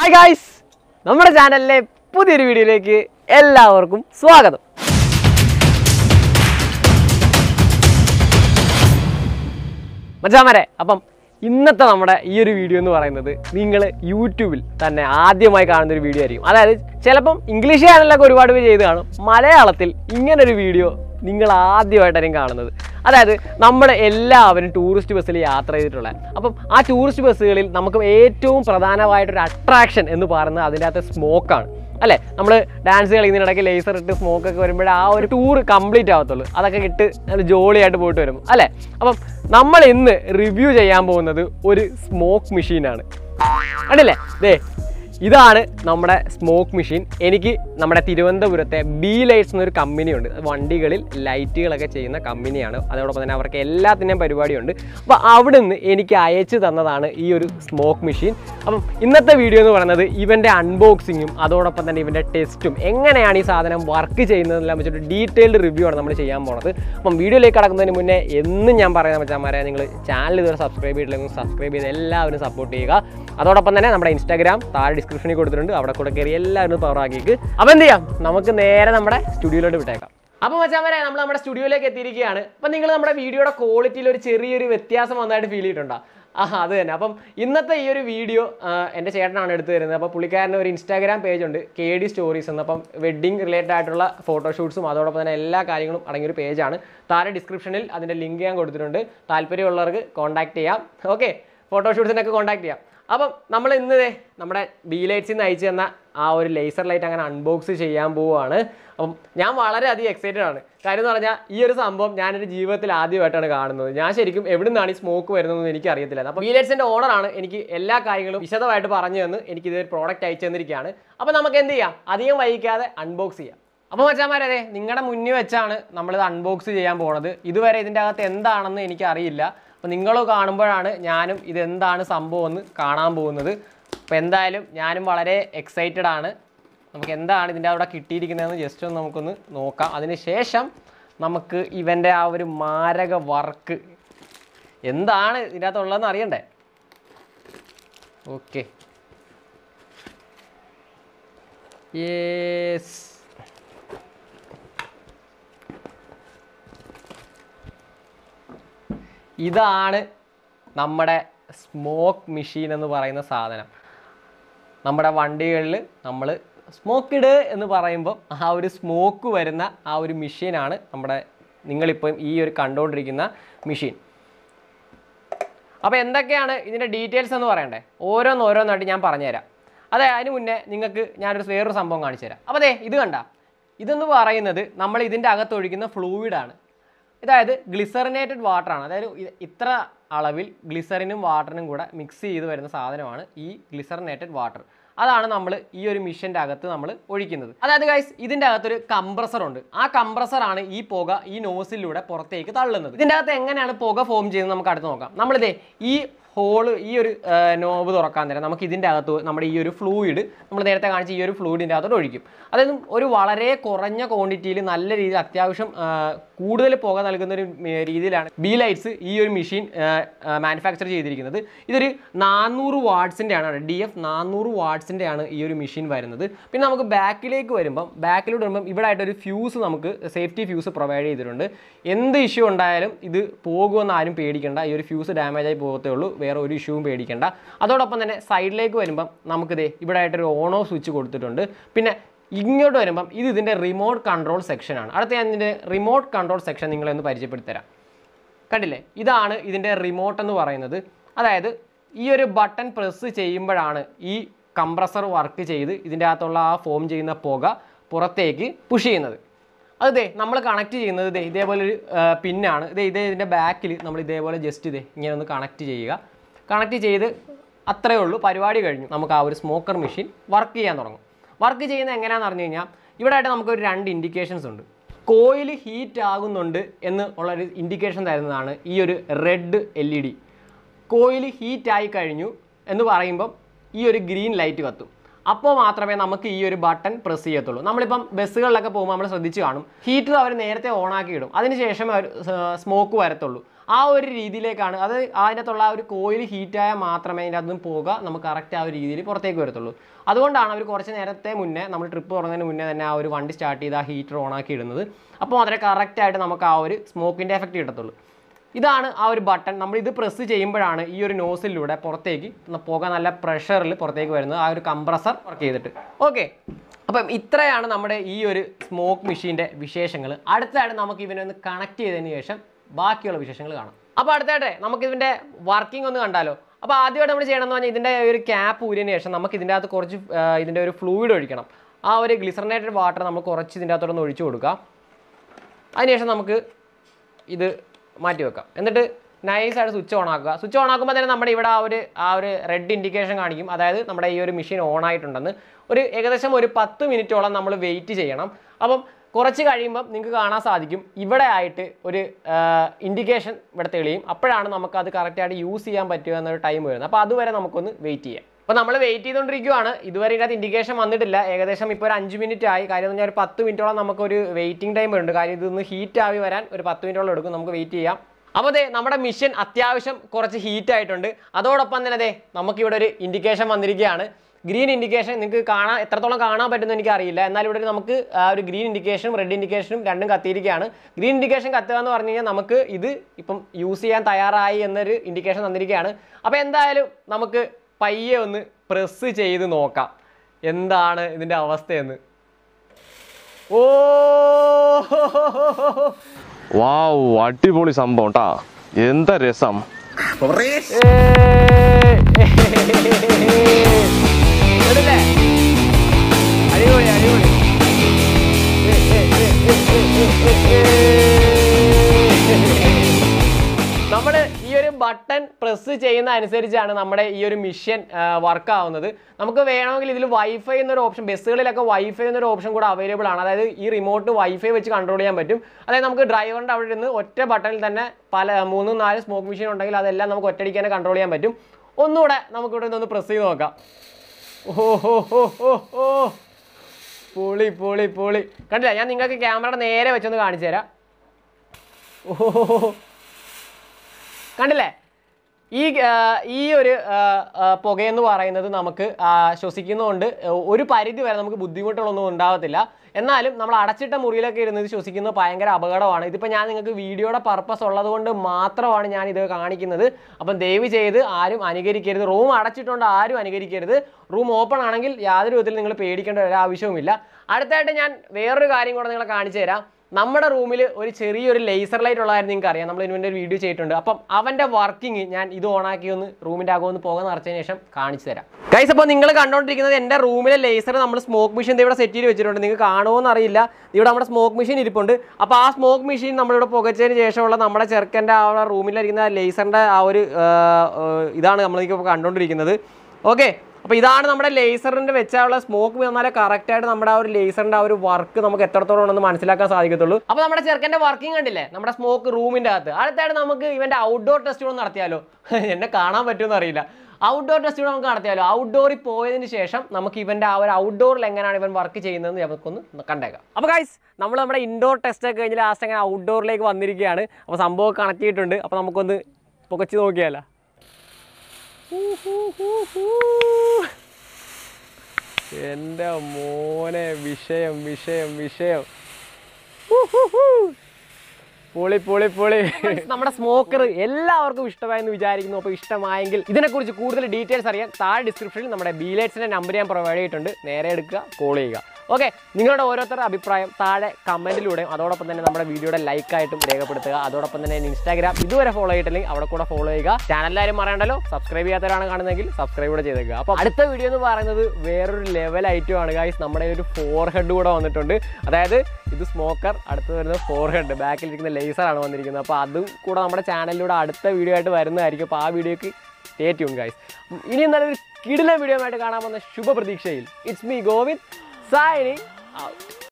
hi guys നമ്മുടെ ചാനലിലെ പുതിയൊരു വീഡിയോയിലേക്ക് എല്ലാവർക്കും സ്വാഗതം മച്ചാമരെ അപ്പം ഇന്നത്തെ നമ്മുടെ ഈ ഒരു വീഡിയോ എന്ന് പറയുന്നത് നിങ്ങൾ യൂട്യൂബിൽ തന്നെ ആദ്യമായി കാണുന്ന ഒരു വീഡിയോ ആയിരിക്കും അതായത് ചിലപ്പം ഇംഗ്ലീഷ് ചാനലിലൊക്കെ ഒരുപാട് പേര് ചെയ്ത് കാണും മലയാളത്തിൽ ഇങ്ങനൊരു വീഡിയോ നിങ്ങൾ ആദ്യമായിട്ടായിരിക്കും കാണുന്നത് അതായത് നമ്മൾ എല്ലാവരും ടൂറിസ്റ്റ് ബസ്സിൽ യാത്ര ചെയ്തിട്ടുള്ള അപ്പം ആ ടൂറിസ്റ്റ് ബസ്സുകളിൽ നമുക്ക് ഏറ്റവും പ്രധാനമായിട്ടൊരു അട്രാക്ഷൻ എന്ന് പറയുന്നത് അതിൻ്റെ അകത്ത് സ്മോക്കാണ് അല്ലേ നമ്മൾ ഡാൻസ് കളിക്കുന്നതിനിടയ്ക്ക് ലേസർ ഇട്ട് സ്മോക്ക് ഒക്കെ വരുമ്പോഴേ ആ ഒരു ടൂർ കംപ്ലീറ്റ് ആവത്തുള്ളൂ അതൊക്കെ ഇട്ട് നല്ല ജോളിയായിട്ട് പോയിട്ട് വരും അല്ലേ അപ്പം നമ്മൾ ഇന്ന് റിവ്യൂ ചെയ്യാൻ പോകുന്നത് ഒരു സ്മോക്ക് മെഷീനാണ് കണ്ടില്ലേ ദേ ഇതാണ് നമ്മുടെ സ്മോക്ക് മെഷീൻ എനിക്ക് നമ്മുടെ തിരുവനന്തപുരത്തെ ബി ലൈറ്റ്സ് എന്നൊരു കമ്പനിയുണ്ട് അത് വണ്ടികളിൽ ലൈറ്റുകളൊക്കെ ചെയ്യുന്ന കമ്പനിയാണ് അതോടൊപ്പം തന്നെ അവർക്ക് എല്ലാത്തിൻ്റെയും പരിപാടിയുണ്ട് അപ്പോൾ അവിടെ നിന്ന് എനിക്ക് അയച്ചു തന്നതാണ് ഈ ഒരു സ്മോക്ക് മെഷീൻ അപ്പം ഇന്നത്തെ വീഡിയോ എന്ന് പറയുന്നത് ഇവൻ്റെ അൺബോക്സിങ്ങും അതോടൊപ്പം തന്നെ ഇവൻ്റെ ടെസ്റ്റും എങ്ങനെയാണ് ഈ സാധനം വർക്ക് ചെയ്യുന്നതെല്ലാം വെച്ചിട്ട് ഡീറ്റെയിൽഡ് റിവ്യൂ ആണ് നമ്മൾ ചെയ്യാൻ പോണത് അപ്പം വീഡിയോയിലേക്ക് കടക്കുന്നതിന് മുന്നേ എന്നും ഞാൻ പറയുന്ന മച്ചാമാരെ നിങ്ങൾ ചാനൽ ഇതുവരെ സബ്സ്ക്രൈബ് ചെയ്തില്ലെങ്കിൽ സബ്സ്ക്രൈബ് ചെയ്ത് എല്ലാവരും സപ്പോർട്ട് ചെയ്യുക അതോടൊപ്പം തന്നെ നമ്മുടെ ഇൻസ്റ്റാഗ്രാം താഴെ ഡിസ്ക്രിപ്ഷനിൽ കൊടുത്തിട്ടുണ്ട് അവിടെ കൂടെ കയറി എല്ലാവരും പവർ ആക്കിക്ക് അപ്പം എന്ത് ചെയ്യാം നമുക്ക് നേരെ നമ്മുടെ സ്റ്റുഡിയോയിലോട്ട് വിട്ടേക്കാം അപ്പോൾ മച്ചാമരെ നമ്മൾ നമ്മുടെ സ്റ്റുഡിയോയിലേക്ക് എത്തിയിരിക്കുകയാണ് അപ്പം നിങ്ങൾ നമ്മുടെ വീഡിയോയുടെ ക്വാളിറ്റിയിൽ ഒരു ചെറിയൊരു വ്യത്യാസം വന്നതായിട്ട് ഫീൽ ചെയ്തിട്ടുണ്ടോ ആ അത് തന്നെ അപ്പം ഇന്നത്തെ ഈ ഒരു വീഡിയോ എൻ്റെ ചേട്ടനാണ് എടുത്തു തരുന്നത് അപ്പോൾ പുള്ളിക്കാരന് ഒരു ഇൻസ്റ്റാഗ്രാം പേജ് ഉണ്ട് കെ ഡി സ്റ്റോറീസ് എന്ന് അപ്പം വെഡ്ഡിങ് റിലേറ്റഡ് ആയിട്ടുള്ള ഫോട്ടോഷൂട്ട്സും അതോടൊപ്പം തന്നെ എല്ലാ കാര്യങ്ങളും അടങ്ങിയൊരു പേജാണ് താഴെ ഡിസ്ക്രിപ്ഷനിൽ അതിൻ്റെ ലിങ്ക് ഞാൻ കൊടുത്തിട്ടുണ്ട് താല്പര്യമുള്ളവർക്ക് കോൺടാക്ട് ചെയ്യാം ഓക്കെ ഫോട്ടോഷൂട്ട്സിനൊക്കെ കോൺടാക്ട് ചെയ്യാം അപ്പം നമ്മൾ ഇന്ന് ദേ നമ്മുടെ ബി ലൈറ്റ്സിൽ നിന്ന് അയച്ചു തന്ന ആ ഒരു ലേസർ ലൈറ്റ് അങ്ങനെ അൺബോക്സ് ചെയ്യാൻ പോവുകയാണ് അപ്പം ഞാൻ വളരെയധികം എക്സൈറ്റഡ് ആണ് കാര്യം എന്ന് പറഞ്ഞാൽ ഈ ഒരു സംഭവം ഞാൻ എൻ്റെ ജീവിതത്തിൽ ആദ്യമായിട്ടാണ് കാണുന്നത് ഞാൻ ശരിക്കും എവിടെ നിന്നാണ് ഈ സ്മോക്ക് വരുന്നതെന്ന് എനിക്ക് അറിയത്തില്ല അപ്പോൾ ബി ലൈറ്റ്സിൻ്റെ ഓണറാണ് എനിക്ക് എല്ലാ കാര്യങ്ങളും വിശദമായിട്ട് പറഞ്ഞു തന്ന് എനിക്ക് ഇതൊരു പ്രോഡക്റ്റ് അയച്ചു തന്നിരിക്കുകയാണ് അപ്പോൾ നമുക്ക് എന്ത് ചെയ്യാം അധികം വൈകിക്കാതെ അൺബോക്സ് ചെയ്യാം അപ്പോൾ മച്ചാമാരെ അതെ നിങ്ങളുടെ മുന്നിൽ വെച്ചാണ് നമ്മളിത് അൺബോക്സ് ചെയ്യാൻ പോണത് ഇതുവരെ ഇതിൻ്റെ അകത്ത് എന്താണെന്ന് എനിക്ക് അറിയില്ല അപ്പോൾ നിങ്ങൾ കാണുമ്പോഴാണ് ഞാനും ഇതെന്താണ് സംഭവം എന്ന് കാണാൻ പോകുന്നത് അപ്പോൾ എന്തായാലും ഞാനും വളരെ എക്സൈറ്റഡ് ആണ് നമുക്ക് എന്താണ് ഇതിൻ്റെ അവിടെ കിട്ടിയിരിക്കുന്നതെന്ന് ജസ്റ്റ് ഒന്ന് നമുക്കൊന്ന് നോക്കാം അതിന് ശേഷം നമുക്ക് ഇവൻ്റെ ആ ഒരു മാരക വർക്ക് എന്താണ് ഇതിൻ്റെ അകത്തുള്ളതെന്ന് അറിയണ്ടേ ഓക്കെ യേസ് ഇതാണ് നമ്മുടെ സ്മോക്ക് മെഷീൻ എന്ന് പറയുന്ന സാധനം നമ്മുടെ വണ്ടികളിൽ നമ്മൾ സ്മോക്കിഡ് എന്ന് പറയുമ്പോൾ ആ ഒരു സ്മോക്ക് വരുന്ന ആ ഒരു മെഷീനാണ് നമ്മുടെ നിങ്ങളിപ്പം ഈ ഒരു കണ്ടുകൊണ്ടിരിക്കുന്ന മെഷീൻ അപ്പോൾ എന്തൊക്കെയാണ് ഇതിൻ്റെ ഡീറ്റെയിൽസ് എന്ന് പറയണ്ടേ ഓരോന്ന് ഓരോന്നായിട്ട് ഞാൻ പറഞ്ഞുതരാം അതെ അതിന് മുന്നേ നിങ്ങൾക്ക് ഞാനൊരു വേറൊരു സംഭവം കാണിച്ചു തരാം അപ്പോൾ അതെ ഇത് കണ്ട ഇതെന്ന് പറയുന്നത് നമ്മൾ ഇതിൻ്റെ അകത്ത് ഒഴിക്കുന്ന ഫ്ലൂയിഡാണ് അതായത് ഗ്ലിസറിനേറ്റഡ് വാട്ടറാണ് അതായത് ഇ- ഇത്ര അളവിൽ ഗ്ലിസറിനും വാട്ടറിനും കൂടെ മിക്സ് ചെയ്ത് വരുന്ന സാധനമാണ് ഈ ഗ്ലിസറിനേറ്റഡ് വാട്ടർ അതാണ് നമ്മൾ ഈ ഒരു മിഷൻ്റെ അകത്ത് നമ്മൾ ഒഴിക്കുന്നത് അതായത് ഗൈസ് ഇതിൻ്റെ അകത്തൊരു കംപ്രസർ ഉണ്ട് ആ കംപ്രസർ ആണ് ഈ പുക ഈ നോസിലൂടെ പുറത്തേക്ക് തള്ളുന്നത് ഇതിൻ്റെ അകത്ത് എങ്ങനെയാണ് പുക ഫോം ചെയ്യുന്നത് നമുക്ക് അടുത്ത് നോക്കാം നമ്മളിതേ ഈ ഹോള് ഈ ഒരു നോബ് തുറക്കാൻ നേരം നമുക്ക് ഇതിൻ്റെ അകത്ത് നമ്മുടെ ഈ ഒരു ഫ്ലൂയിഡ് നമ്മൾ നേരത്തെ കാണിച്ച ഈ ഒരു ഫ്ലൂയിഡിൻ്റെ അകത്തോട്ട് ഒഴിക്കും അതായത് ഒരു വളരെ കുറഞ്ഞ ക്വാണ്ടിറ്റിയിൽ നല്ല രീതിയിൽ അത്യാവശ്യം ആ, കൂടുതൽ പുക നൽകുന്ന ഒരു മ- രീതിയിലാണ് ബി ലൈറ്റ്സ് ഈ ഒരു മെഷീൻ മാനുഫാക്ചർ ചെയ്തിരിക്കുന്നത് ഇതൊരു നാനൂറ് വാട്ട്സിൻ്റെ ആണ് ഡി എഫ് നാനൂറ് വാട്ട്സിൻ്റെ ആണ് ഈ ഒരു മെഷീൻ വരുന്നത് പിന്നെ നമുക്ക് ബാക്കിലേക്ക് വരുമ്പം ബാക്കിലോട്ട് വരുമ്പം ഇവിടെ ആയിട്ട് ഒരു ഫ്യൂസ് നമുക്ക് സേഫ്റ്റി ഫ്യൂസ് പ്രൊവൈഡ് ചെയ്തിട്ടുണ്ട് എന്ത് ഇഷ്യൂ ഉണ്ടായാലും ഇത് പോകുമെന്ന് ആരും പേടിക്കേണ്ട ഈ ഒരു ഫ്യൂസ് ഡാമേജ് ആയി പോകത്തേ ഉള്ളൂ വേറെ ഒരു ഇഷ്യൂവും പേടിക്കേണ്ട അതോടൊപ്പം തന്നെ സൈഡിലേക്ക് വരുമ്പം നമുക്കിതേ ഇവിടെ ആയിട്ടൊരു ഓൺ ഓഫ് സ്വിച്ച് കൊടുത്തിട്ടുണ്ട് പിന്നെ ഇങ്ങോട്ട് വരുമ്പം ഇത് ഇതിൻ്റെ റിമോട്ട് കൺട്രോൾ സെക്ഷനാണ് അടുത്ത ഞാൻ ഇതിൻ്റെ റിമോട്ട് കൺട്രോൾ സെക്ഷൻ നിങ്ങളെ ഒന്ന് പരിചയപ്പെടുത്തി തരാം കണ്ടില്ലേ ഇതാണ് ഇതിൻ്റെ റിമോട്ട് എന്ന് പറയുന്നത് അതായത് ഈ ഒരു ബട്ടൺ പ്രസ് ചെയ്യുമ്പോഴാണ് ഈ കംപ്രസർ വർക്ക് ചെയ്ത് ഇതിൻ്റെ അകത്തുള്ള ആ ഫോം ചെയ്യുന്ന പുക പുറത്തേക്ക് പുഷ് ചെയ്യുന്നത് അത് ദേ നമ്മൾ കണക്ട് ചെയ്യുന്നത് ദേ ഇതേപോലെ ഒരു പിന്നാണ് ഇതേ ഇതേ ഇതിൻ്റെ ബാക്കിൽ നമ്മൾ ഇതേപോലെ ജസ്റ്റ് ഇതേ ഇങ്ങനെ ഒന്ന് കണക്ട് ചെയ്യുക കണക്ട് ചെയ്ത് അത്രയേ ഉള്ളൂ പരിപാടി കഴിഞ്ഞു നമുക്ക് ആ ഒരു സ്മോക്കർ മെഷീൻ വർക്ക് ചെയ്യാൻ തുടങ്ങും വർക്ക് ചെയ്യുന്നത് എങ്ങനെയാണെന്ന് പറഞ്ഞു കഴിഞ്ഞാൽ ഇവിടെ ആയിട്ട് നമുക്കൊരു രണ്ട് ഇൻഡിക്കേഷൻസ് ഉണ്ട് കോയിൽ ഹീറ്റ് ആകുന്നുണ്ട് എന്ന് ഉള്ളൊരു ഇൻഡിക്കേഷൻ തരുന്നതാണ് ഈ ഒരു red L E D coil heat ആയി കഴിഞ്ഞു എന്ന് പറയുമ്പം ഈ ഒരു ഗ്രീൻ ലൈറ്റ് കത്തും അപ്പോൾ മാത്രമേ നമുക്ക് ഈ ഒരു ബട്ടൺ പ്രസ് ചെയ്യത്തുള്ളൂ നമ്മളിപ്പം ബസ്സുകളിലൊക്കെ പോകുമ്പോൾ നമ്മൾ ശ്രദ്ധിച്ച് കാണും ഹീറ്റർ അവർ നേരത്തെ ഓൺ ആക്കി ഇടും അതിനുശേഷം അവർ സ്മോക്ക് വരത്തുള്ളൂ ആ ഒരു രീതിയിലേക്കാണ് അത് അതിനകത്തുള്ള ആ ഒരു കോയിൽ ഹീറ്റായാൽ മാത്രമേ അതിൻ്റെ അകത്തുനിന്ന് പുക നമുക്ക് കറക്റ്റ് ആ ഒരു രീതിയിൽ പുറത്തേക്ക് വരത്തുള്ളൂ അതുകൊണ്ടാണ് അവർ കുറച്ച് നേരത്തെ മുന്നേ നമ്മൾ ട്രിപ്പ് തുടങ്ങുന്നതിന് മുന്നേ തന്നെ ആ ഒരു വണ്ടി സ്റ്റാർട്ട് ചെയ്ത് ആ ഹീറ്റർ ഓൺ ആക്കി ഇടുന്നത് അപ്പോൾ അതിനെ കറക്റ്റായിട്ട് നമുക്ക് ആ ഒരു സ്മോക്കിൻ്റെ എഫക്റ്റ് കിട്ടത്തുള്ളൂ ഇതാണ് ആ ഒരു ബട്ടൺ നമ്മൾ ഇത് പ്രസ് ചെയ്യുമ്പോഴാണ് ഈ ഒരു നോസിലൂടെ പുറത്തേക്ക് ന- പുക നല്ല പ്രഷറിൽ പുറത്തേക്ക് വരുന്നത് ആ ഒരു കംപ്രസർ വർക്ക് ചെയ്തിട്ട് ഓക്കെ അപ്പം ഇത്രയാണ് നമ്മുടെ ഈ ഒരു സ്മോക്ക് മെഷീൻ്റെ വിശേഷങ്ങൾ അടുത്തതായിട്ട് നമുക്ക് ഇവനെ ഒന്ന് കണക്ട് ചെയ്തതിന് ശേഷം ബാക്കിയുള്ള വിശേഷങ്ങൾ കാണാം അപ്പോൾ അടുത്തായിട്ടെ നമുക്ക് ഇതിൻ്റെ വർക്കിംഗ് ഒന്ന് കണ്ടാലോ അപ്പോൾ ആദ്യമായിട്ട് നമ്മൾ ചെയ്യണമെന്ന് പറഞ്ഞാൽ ഇതിൻ്റെ ഒരു ക്യാപ്പ് ഊരിയതിന് ശേഷം നമുക്ക് ഇതിൻ്റെ അകത്ത് കുറച്ച് ആ, ഇതിൻ്റെ ഒരു ഫ്ലൂയിഡ് ഒഴിക്കണം ആ ഒരു ഗ്ലിസറിനേറ്റഡ് വാട്ടർ നമ്മൾ കുറച്ച് ഇതിൻ്റെ അകത്തോടൊന്ന് ഒഴിച്ചു കൊടുക്കാം അതിനുശേഷം നമുക്ക് ഇത് മാറ്റി വെക്കാം എന്നിട്ട് നൈസായിട്ട് സ്വിച്ച് ഓൺ ആക്കുക സ്വിച്ച് ഓൺ ആക്കുമ്പോൾ തന്നെ നമ്മുടെ ഇവിടെ ആ ഒരു ആ ഒരു റെഡ് ഇൻഡിക്കേഷൻ കാണിക്കും അതായത് നമ്മുടെ ഈ ഒരു മെഷീൻ ഓൺ ആയിട്ടുണ്ടെന്ന് ഒരു ഏകദേശം ഒരു പത്ത് മിനിറ്റോളം നമ്മൾ വെയിറ്റ് ചെയ്യണം അപ്പം കുറച്ച് കഴിയുമ്പം നിങ്ങൾക്ക് കാണാൻ സാധിക്കും ഇവിടെ ആയിട്ട് ഒരു ഇൻഡിക്കേഷൻ ഇവിടെ തെളിയും അപ്പോഴാണ് നമുക്ക് അത് കറക്റ്റായിട്ട് യൂസ് ചെയ്യാൻ പറ്റുക എന്നൊരു ടൈം വരുന്നത് അപ്പോൾ അതുവരെ നമുക്കൊന്ന് വെയിറ്റ് ചെയ്യാം അപ്പോൾ നമ്മൾ വെയിറ്റ് ചെയ്തുകൊണ്ടിരിക്കുകയാണ് ഇതുവരെ ഇതിനകത്ത് ഇൻഡിക്കേഷൻ വന്നിട്ടില്ല ഏകദേശം ഇപ്പോൾ ഒരു അഞ്ച് മിനിറ്റ് ആയി കാര്യം എന്ന് പറഞ്ഞാൽ ഒരു പത്ത് മിനിറ്റോളം നമുക്കൊരു വെയിറ്റിംഗ് ടൈം ഉണ്ട് കാര്യം ഇതൊന്ന് ഹീറ്റ് ആവി വരാൻ ഒരു പത്ത് മിനിറ്റോളം എടുക്കും നമുക്ക് വെയിറ്റ് ചെയ്യാം അപ്പോൾ അതെ നമ്മുടെ മിഷൻ അത്യാവശ്യം കുറച്ച് ഹീറ്റ് ആയിട്ടുണ്ട് അതോടൊപ്പം തന്നെ അതെ നമുക്കിവിടെ ഒരു ഇൻഡിക്കേഷൻ വന്നിരിക്കുകയാണ് ഗ്രീൻ ഇൻഡിക്കേഷൻ നിങ്ങൾക്ക് കാണാൻ എത്രത്തോളം കാണാൻ പറ്റുമെന്ന് എനിക്ക് അറിയില്ല എന്നാൽ ഇവിടെ ഒരു നമുക്ക് ആ ഒരു ഗ്രീൻ ഇൻഡിക്കേഷനും റെഡ് ഇൻഡിക്കേഷനും രണ്ടും കത്തിയിരിക്കുകയാണ് ഗ്രീൻ ഇൻഡിക്കേഷൻ കത്തുക എന്ന് പറഞ്ഞു കഴിഞ്ഞാൽ നമുക്ക് ഇത് ഇപ്പം യൂസ് ചെയ്യാൻ തയ്യാറായി എന്നൊരു ഇൻഡിക്കേഷൻ തന്നിരിക്കുകയാണ് അപ്പോൾ എന്തായാലും നമുക്ക് പയ്യെ ഒന്ന് പ്രസ് ചെയ്ത് നോക്കാം എന്താണ് ഇതിൻ്റെ അവസ്ഥയെന്ന് ഓ വാവ് അടിപൊളി സംഭവം ട്ടാ എന്താ രസം എടുത്തേ അടിപൊളി അടിപൊളി നമ്മൾ ഈ ഒരു ബട്ടൺ പ്രസ് ചെയ്യുന്ന അനുസരിച്ചാണ് നമ്മുടെ ഈ ഒരു മിഷൻ വർക്ക് ആവുന്നത് നമുക്ക് വേണമെങ്കിൽ ഇതിൽ വൈഫൈ എന്നൊരു ഓപ്ഷൻ ബസ്സുകളിലൊക്കെ വൈഫൈ എന്നൊരു ഓപ്ഷൻ കൂടെ അവൈലബിൾ ആണ് അതായത് ഈ റിമോട്ട് വൈഫൈ വെച്ച് കൺട്രോൾ ചെയ്യാൻ പറ്റും അതായത് നമുക്ക് ഡ്രൈവറിൻ്റെ അവിടെ ഇരുന്ന് ഒറ്റ ബട്ടണിൽ തന്നെ പല മൂന്നും നാല് സ്മോക്ക് മെഷീൻ ഉണ്ടെങ്കിൽ അതെല്ലാം നമുക്ക് ഒറ്റയടിക്ക് തന്നെ കൺട്രോൾ ചെയ്യാൻ പറ്റും ഒന്നുകൂടെ നമുക്കിവിടെ നിന്ന് പ്രസ് ചെയ്ത് നോക്കാം ഓ ഹോ ഹോ ഹോ ഹോ പൊളി പൊളി പൊളി കണ്ടില്ല ഞാൻ നിങ്ങൾക്ക് ക്യാമറയുടെ നേരെ വെച്ചൊന്ന് കാണിച്ചു തരാം ഓ കണ്ടില്ലേ ഈ ആ, ഈ ഒരു ആ, ആ, പുകയെന്ന് പറയുന്നത് നമുക്ക് ആ, ശ്വസിക്കുന്നതുകൊണ്ട് ഒരു പരിധി വരെ നമുക്ക് ബുദ്ധിമുട്ടുകളൊന്നും ഉണ്ടാകത്തില്ല എന്നാലും നമ്മൾ അടച്ചിട്ട മുറിയിലൊക്കെ ഇരുന്നത് ശ്വസിക്കുന്നത് ഭയങ്കര അപകടമാണ് ഇതിപ്പോൾ ഞാൻ നിങ്ങൾക്ക് വീഡിയോയുടെ പർപ്പസ് ഉള്ളത് കൊണ്ട് മാത്രമാണ് ഞാൻ ഇത് കാണിക്കുന്നത് അപ്പം ദയവ് ചെയ്ത് ആരും അനുകരിക്കരുത് റൂം അടച്ചിട്ടുകൊണ്ട് ആരും അനുകരിക്കരുത് റൂം ഓപ്പൺ ആണെങ്കിൽ യാതൊരു വിധത്തിൽ നിങ്ങൾ പേടിക്കേണ്ട ഒരു ആവശ്യവുമില്ല അടുത്തായിട്ട് ഞാൻ വേറൊരു കാര്യം കൂടെ നിങ്ങളെ കാണിച്ചു തരാം നമ്മുടെ റൂമിൽ ഒരു ചെറിയൊരു ലേസർ ലൈറ്റ് ഉള്ളതായിരുന്നു നിങ്ങൾക്ക് അറിയാം നമ്മൾ ഇതിനുവേണ്ടി ഒരു വീഡിയോ ചെയ്തിട്ടുണ്ട് അപ്പം അവൻ്റെ വർക്കിംഗ് ഞാൻ ഇത് ഓണാക്കി ഒന്ന് റൂമിൻ്റെ അകം ഒന്ന് പോകാൻ നിറച്ചതിന് ശേഷം കാണിച്ചു തരാം ഗൈസ് അപ്പോൾ നിങ്ങൾ കണ്ടുകൊണ്ടിരിക്കുന്നത് എൻ്റെ റൂമിലെ ലേസർ നമ്മൾ സ്മോക്ക് മെഷീൻ ഇവിടെ സെറ്റ് ചെയ്ത് വെച്ചിട്ടുണ്ട് നിങ്ങൾക്ക് കാണുമോ എന്നറിയില്ല ഇവിടെ നമ്മുടെ സ്മോക്ക് മെഷീൻ ഇരിപ്പുണ്ട് അപ്പോൾ ആ സ്മോക്ക് മെഷീൻ നമ്മളിവിടെ പുകച്ചതിന് ശേഷമുള്ള നമ്മുടെ ചെറുക്കൻ്റെ ആ റൂമിലിരിക്കുന്ന ലേസറിൻ്റെ ആ ഒരു ആ, ആ, ഇതാണ് നമ്മളിപ്പോൾ കണ്ടുകൊണ്ടിരിക്കുന്നത് ഓക്കെ അപ്പോൾ ഇതാണ് നമ്മുടെ ലേസറിൻ്റെ വെച്ചാലുള്ള സ്മോക്ക് വന്നാലേ കറക്റ്റായിട്ട് നമ്മുടെ ആ ഒരു ലേസറിൻ്റെ ആ ഒരു വർക്ക് നമുക്ക് എത്രത്തോളം ഉണ്ടെന്ന് മനസ്സിലാക്കാൻ സാധിക്കത്തുള്ളൂ അപ്പോൾ നമ്മുടെ ചെറുക്കൻ്റെ വർക്കിംഗ് കണ്ടില്ലേ നമ്മുടെ സ്മോക്ക് റൂമിൻ്റെ അകത്ത് അടുത്തായിട്ട് നമുക്ക് ഇവൻ്റെ ഔട്ട്ഡോർ ടെസ്റ്റ് കൂടെ നടത്തിയാലോ എന്നെ കാണാൻ പറ്റുമെന്ന് അറിയില്ല ഔട്ട്ഡോർ ടെസ്റ്റ് കൂടെ നമുക്ക് നടത്തിയാലോ ഔട്ട്ഡോറിൽ പോയതിന് ശേഷം നമുക്ക് ഇവൻ്റെ ആ ഒരു ഔട്ട്ഡോറിൽ എങ്ങനെയാണ് ഇവൻ വർക്ക് ചെയ്യുന്നതെന്ന് നമുക്കൊന്ന് കണ്ടേക്കാം അപ്പോൾ ഗൈസ് നമ്മൾ നമ്മുടെ ഇൻഡോർ ടെസ്റ്റ് ഒക്കെ കഴിഞ്ഞ് ലാസ്റ്റ് അങ്ങനെ ഔട്ട്ഡോറിലേക്ക് വന്നിരിക്കുകയാണ് അപ്പോൾ സംഭവം കണക്ട് ചെയ്തിട്ടുണ്ട് അപ്പോൾ നമുക്കൊന്ന് പുകച്ച് നോക്കിയാലോ എൻ്റെ മോനെ വിഷയം വിഷയം വിഷയം പൊളി പൊളി പൊളി നമ്മുടെ സ്മോക്കർ എല്ലാവർക്കും ഇഷ്ടമായെന്ന് വിചാരിക്കുന്നു അപ്പോൾ ഇഷ്ടമായെങ്കിൽ ഇതിനെക്കുറിച്ച് കൂടുതൽ ഡീറ്റെയിൽസ് അറിയാൻ താഴെ ഡിസ്ക്രിപ്ഷനിൽ നമ്മുടെ ബീലൈറ്റ്സിൻ്റെ നമ്പർ ഞാൻ പ്രൊവൈഡ് ചെയ്തിട്ടുണ്ട് നേരെ എടുക്കുക കോൾ ചെയ്യുക ഓക്കെ നിങ്ങളുടെ ഓരോരുത്തരുടെ അഭിപ്രായം താഴെ കമൻറ്റിലൂടെയും അതോടൊപ്പം തന്നെ നമ്മുടെ വീഡിയോയുടെ ലൈക്കായിട്ടും രേഖപ്പെടുത്തുക അതോടൊപ്പം തന്നെ ഇൻസ്റ്റാഗ്രാം ഇതുവരെ ഫോളോ ചെയ്തിട്ടില്ലെങ്കിൽ അവിടെ കൂടെ ഫോളോ ചെയ്യുക ചാനലിലാരും പറയണ്ടല്ലോ സബ്സ്ക്രൈബ് ചെയ്യാത്തവരാണ് കാണുന്നതെങ്കിൽ സബ്സ്ക്രൈബ് കൂടെ ചെയ്തേക്കുക അപ്പോൾ അടുത്ത വീഡിയോ എന്ന് പറയുന്നത് വേറൊരു ലെവൽ ഐറ്റം ആണ് ഗൈസ് നമ്മുടെ ഒരു ഫോർ ഹെഡ് കൂടെ വന്നിട്ടുണ്ട് അതായത് ഇത് സ്മോക്കർ അടുത്ത് വരുന്നത് ഫോർ ഹെഡ് ബാക്കിലിരിക്കുന്ന ലേസർ ആണ് വന്നിരിക്കുന്നത് അപ്പോൾ അതും കൂടെ നമ്മുടെ ചാനലിലൂടെ അടുത്ത വീഡിയോ ആയിട്ട് വരുന്നതായിരിക്കും അപ്പോൾ ആ വീഡിയോക്ക് സ്റ്റേ ട്യൂൺ ഗൈസ് ഇനി നല്ലൊരു കിടില വീഡിയോ ആയിട്ട് കാണാൻ പോകുന്ന ശുഭപ്രതീക്ഷയിൽ it's me Govind signing out